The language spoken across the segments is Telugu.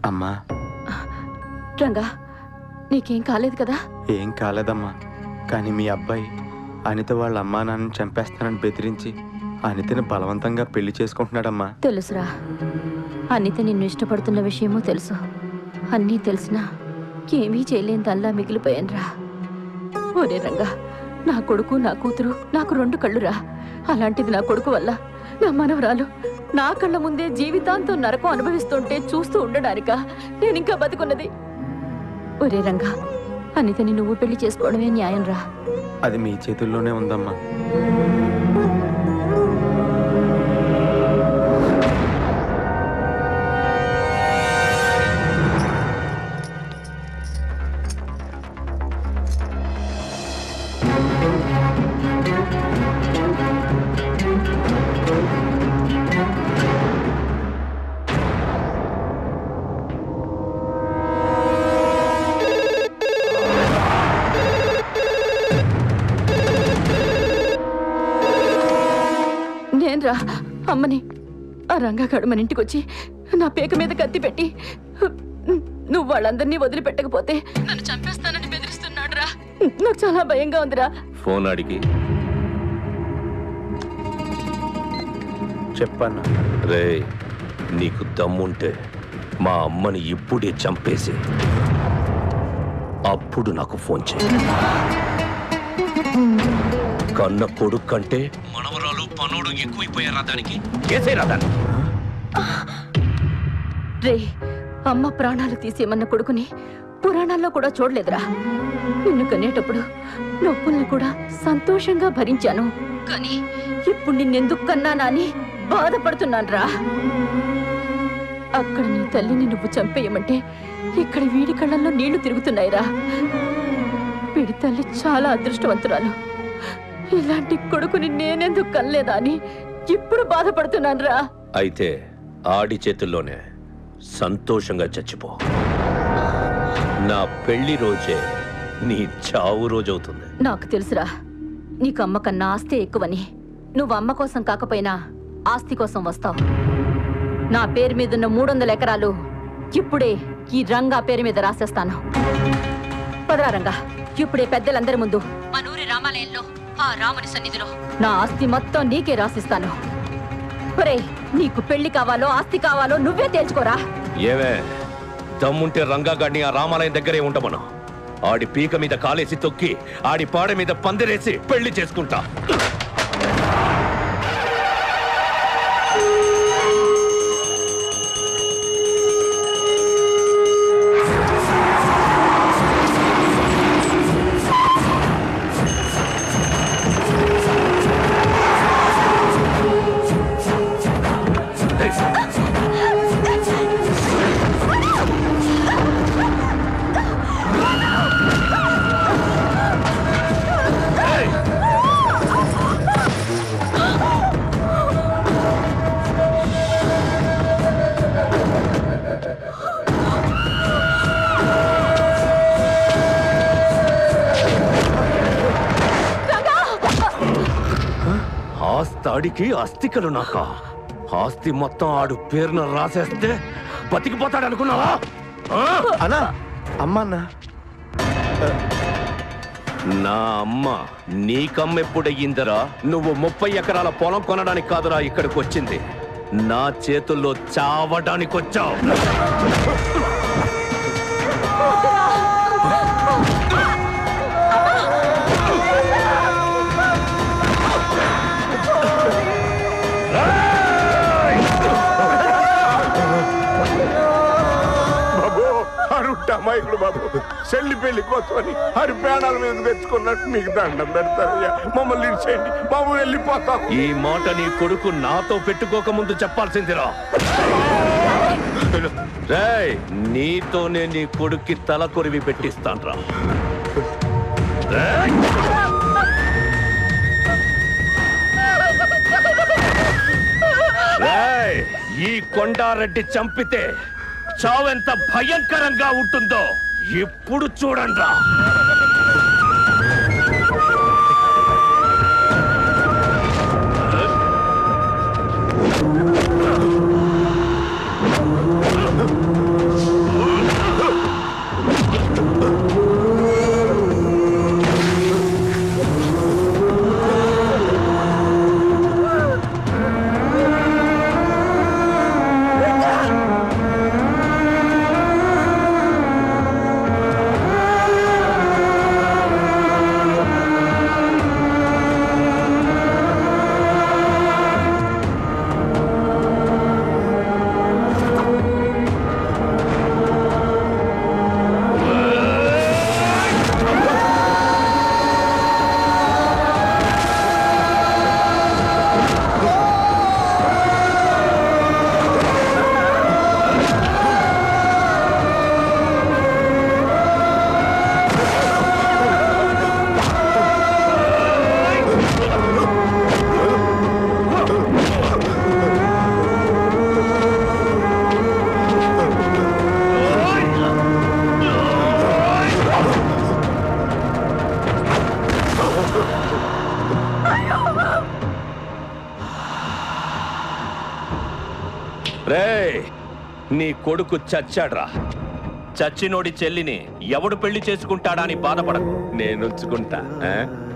అమ్మా రంగా నీకేం కాలేదు కదా ఏం కాలేదమ్మా కానీ మీ అబ్బాయి అనిత వాళ్ళ అమ్మా నాన్నని చంపేస్తానని బెదిరించి అనితని బలవంతంగా పెళ్లి చేసుకుంటున్నాడమ్మా తెలుసురా అనిత నిన్ను ఇష్టపడుతున్న విషయమూ తెలుసు అన్నీ తెలిసినా ఏమీ చేయలేనిదల్లా మిగిలిపోయానురా ఒరే రంగా నా కొడుకు నా కూతురు నాకు రెండు కళ్ళురా అలాంటిది నా కొడుకు వల్ల నా మనవరాలు నా కళ్ళ ముందే జీవితాంతం నరకం అనుభవిస్తుంటే చూస్తూ ఉండడానిక నేనింకా బతుకున్నది ఒరే రంగా అనితని నువ్వు పెళ్లి చేసుకోవడమే న్యాయం రా అది మీ చేతుల్లోనే ఉందమ్మా నేనురా అమ్మని ఆ రంగాగాడు మన ఇంటికి వచ్చి నా పేక మీద కత్తి పెట్టి నువ్వు వాళ్ళందరినీ వదిలిపెట్టకపోతే నన్ను చంపేస్తానని బెదిరిస్తున్నాడు రా నాకు చాలా భయంగా ఉందిరా ఫోన్ అడిగి చెప్పన్నా రే నీకు దమ్ముంటే మా అమ్మని ఇప్పుడే చంపేసి అప్పుడు నాకు ఫోన్ చేయి కన్న కొడుకు కంటే మనవరాలు పనుడు ఎక్కువైపోయారా దానికి కేసేరా దాన్ని రే అమ్మ ప్రాణాలు తీసేయమన్న కొడుకుని పురాణాల్లో కూడా చూడలేదురా నిన్ను కనేటప్పుడు నొప్పుల్ని కూడా సంతోషంగా భరించాను కానీ ఇప్పుడు నిన్నెందుకు కన్నానా అని బాధపడుతున్నాను రా అక్కడ నీ తల్లిని నువ్వు చంపేయమంటే ఇక్కడ వీడి కళ్ళల్లో నీళ్లు తిరుగుతున్నాయిరా వీడి తల్లి చాలా అదృష్టవంతురాలు ఇలాంటి కొడుకుని నేనెందుకు కనలేదా అని ఇప్పుడు బాధపడుతున్నాను రా అయితే ఆడి చేతుల్లోనే సంతోషంగా చచ్చిపో నా పెళ్లి రోజే నీ చావు రోజవుతుంది నాకు తెలుసురా నీకు అమ్మ కన్నా ఆస్తే ఎక్కువని నువ్వు అమ్మ కోసం కాకపోయినా ఆస్తి కోసం వస్తావు నా పేరు మీదున్న మూడు వందల ఎకరాలు ఇప్పుడే ఈ రంగా పేరు మీద రాసేస్తాను పదరా రంగా ఇప్పుడే పెద్దలందరి ముందు మనూరి రామాలయంలో ఆ రాముని సన్నిధిలో నా ఆస్తి మొత్తం నీకే రాసిస్తాను ఒరే నీకు పెళ్లి కావాలో ఆస్తి కావాలో నువ్వే తేల్చుకోరా ఏవే దమ్ముంటే రంగాగాడిని ఆ రామాలయం దగ్గరే ఉండమను ఆడి పీక మీద కాలేసి తొక్కి ఆడి పాడ మీద పందిరేసి పెళ్లి చేసుకుంటా ఆస్తాడికి అస్థికలు నాక ఆస్తి మొత్తం ఆడు పేరున రాసేస్తే బతికిపోతాడనుకున్నావా ఆ? అన్నా అమ్మా అన్నా నా అమ్మ నీకమ్మ ఎప్పుడయ్యిందరా నువ్వు ముప్పై ఎకరాల పొలం కొనడానికి కాదురా ఇక్కడికి వచ్చింది నా చేతుల్లో చావడానికి వచ్చావు బాబు అరుట్ట అమాయకుడు బాబు చెల్లి పెళ్లి కోసమని హరి ప్రాణాల మీద తెచ్చుకున్నట్టు మీకు దండం పెడతారయ్యా మమ్మల్ని ఇచ్చేయండి బాబు వెళ్ళిపోతాం ఈ మాట నీ కొడుకు నాతో పెట్టుకోక ముందు చెప్పాల్సిందిరా రేయ్ నీతోనే నీ కొడుక్కి తల కొరివి పెట్టిస్తాన్రా రేయ్! రేయ్! ఈ కొండారెడ్డి చంపితే చావెంత భయంకరంగా ఉంటుందో ఇప్పుడు చూడండ్రా రేయ్ నీ కొడుకు చచ్చాడ్రా చచ్చినోడి చెల్లిని ఎవడు పెళ్లి చేసుకుంటాడా అని బాధపడకు నేను ఉంచుకుంటా ఆ?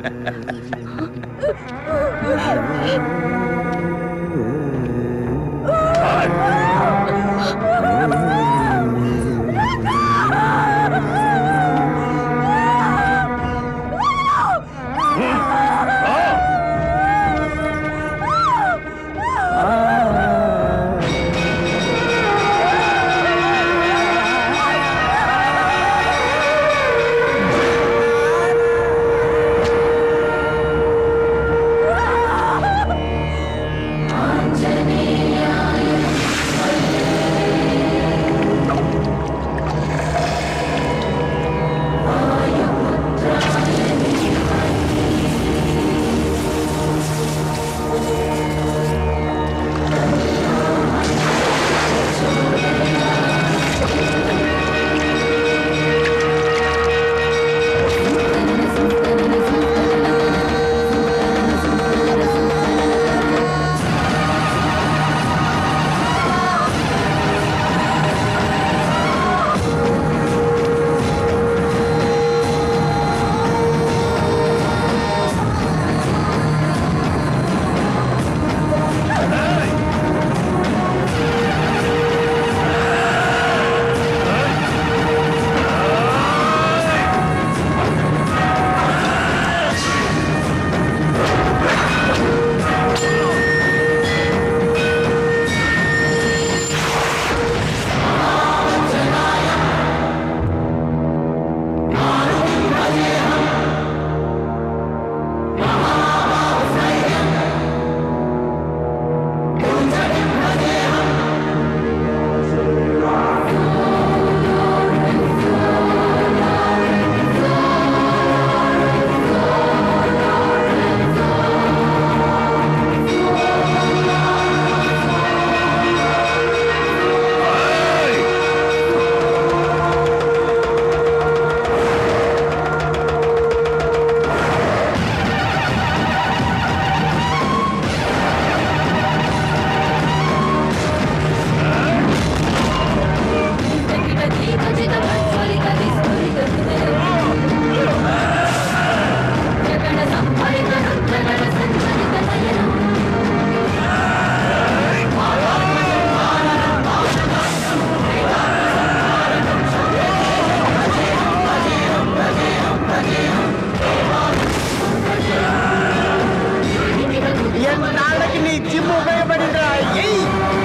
ఎన్నాళ్ళకి నీ జిమ్ ఉపయోగపడిందిరా ఎయ్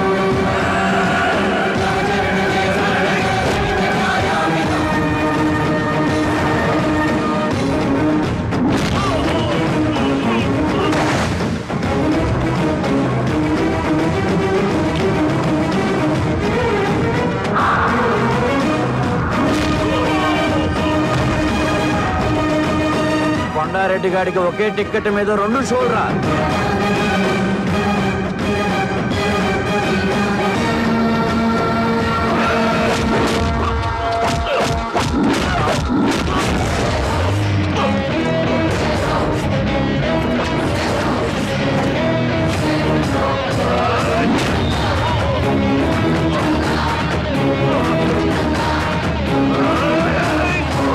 కొండారెడ్డి గారికి ఒకే టిక్కెట్ మీద రెండు షోలు రా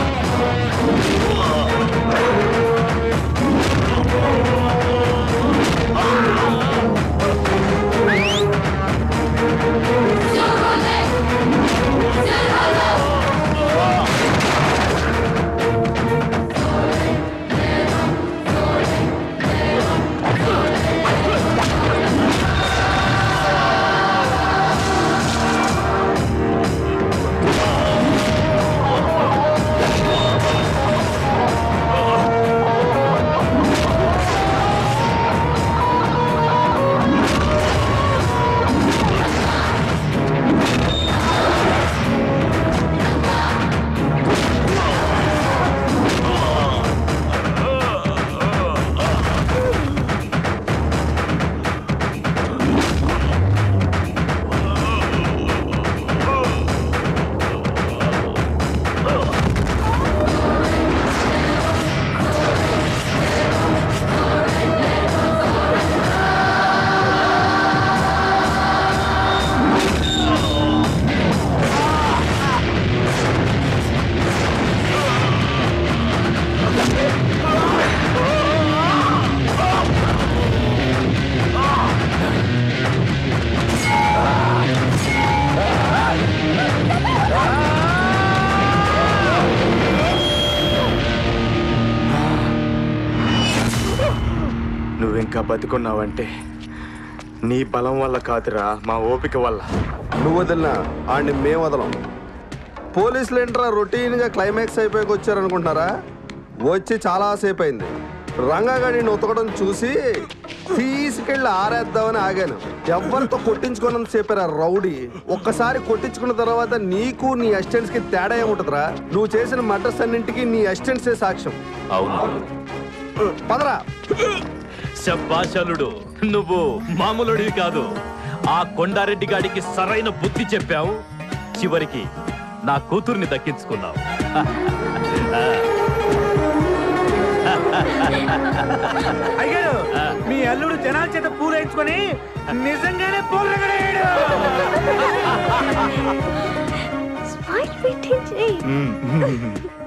ఆ బతికున్నావంటే నీ బలం వల్ల కాదురా మా ఓపిక వల్ల నువ్వు వదిలినా ఆడిని మేము వదలం పోలీసులు ఏంట్రా రొటీన్గా క్లైమాక్స్ అయిపోయాక వచ్చారనుకుంటున్నారా వచ్చి చాలా సేపు అయింది రంగాగాడిని ఉతకడం చూసి తీసుకెళ్ళి ఆరేద్దామని ఆగాను ఎవరితో కొట్టించుకున్నంత చెప్పారా రౌడీ ఒక్కసారి కొట్టించుకున్న తర్వాత నీకు నీ అసిస్టెంట్స్ కి తేడా ఏముంటుందిరా నువ్వు చేసిన మర్డర్స్ అన్నింటికి నీ అసిస్టెంట్సే సాక్ష్యం అవును పదరా శబ్బాషలుడు నువ్వు మామూలుడివి కాదు ఆ కొండారెడ్డి గాడికి సరైన బుద్ధి చెప్పావు చివరికి నా కూతుర్ని దక్కించుకున్నావు అయ్యారు మీ అల్లుడు జనాల చేత పూలేయించుకొని నిజంగానే పూలగడాడు స్మైల్ పెట్టించి